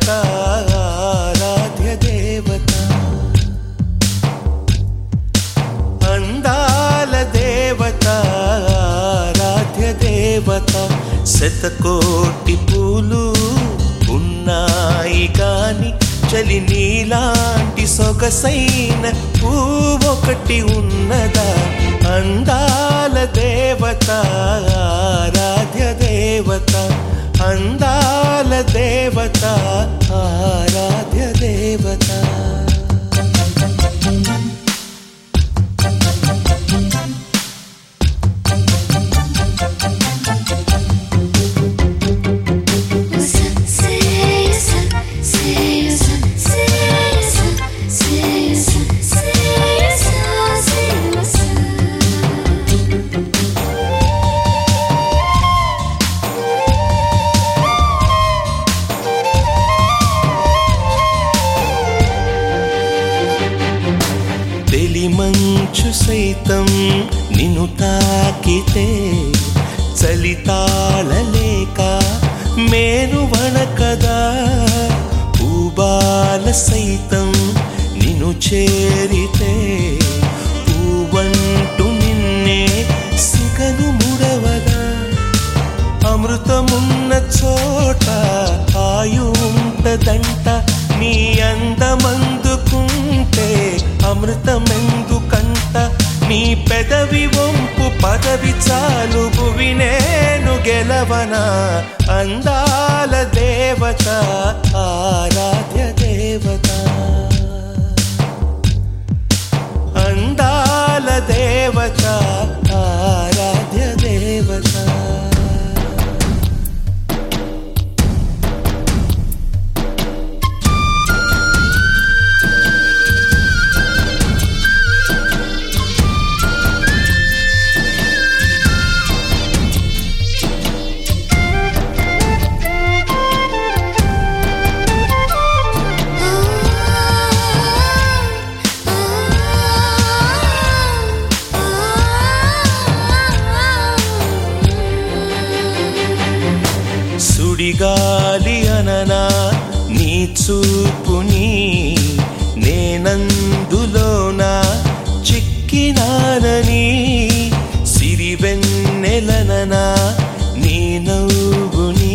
దేవత ఆరాధ్య దేవత అందాల దేవత ఆరాధ్య దేవత శతకోటి పూలు ఉన్నాయి కాని చలి నీలాంటి సొగసైన పువ్వొకటి ఉన్నదా అందాల దేవత ఆరాధ్య దేవత అందాల దేవత ఆరాధ్య దేవత తెలిమంచు సైతం నిన్ను తాకితే చలి తాళలేక మేను వణకదా పూబాల సైతం నిన్ను చేరితే పూవంటు నిన్నే సిగను ముడవదా అమృతమున్న చోట ఆయు ఉంటదంట నీ అందమందుకుంటే అమృతమెందుకంట నీ పెదవి వంపు పదవి చాలు భువి నేను గెలవనా అందాల దేవత ఆరాధ్య దేవత అందాల దేవత ఆరాధ్య దేవత సుడిగాలి అననా నీ చూపుని నేనందులోనా చిక్కినానని సిరివెన్నెలననా నీ నవ్వుని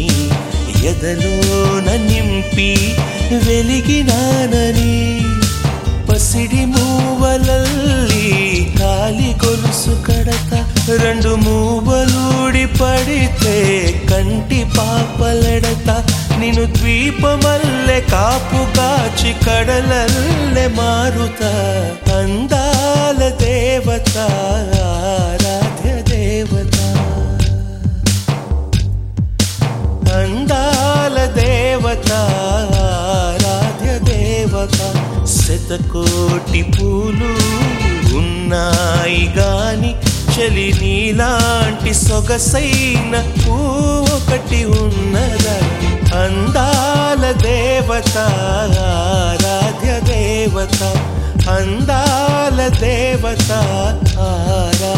ఎదలోన నింపి వెలిగినానని పసిడి మూవలల్లి కాలి గొలుసు కడత రెండు మూవలూడి పడితే కంటి పాపలెడత నిన్ను ద్వీపమల్లె కాపు కాచి కడలల్లె మారుత అందాల దేవత ఆరాధ్య దేవత అందాల దేవత ఆరాధ్య దేవత శతకోటి పూలు ఉన్నాయి గాని చలి నీలాంటి సొగసైన పూ ఒకటి ఉన్నదా అందాల దేవత ఆరాధ్య దేవత అందాల దేవత ఆరా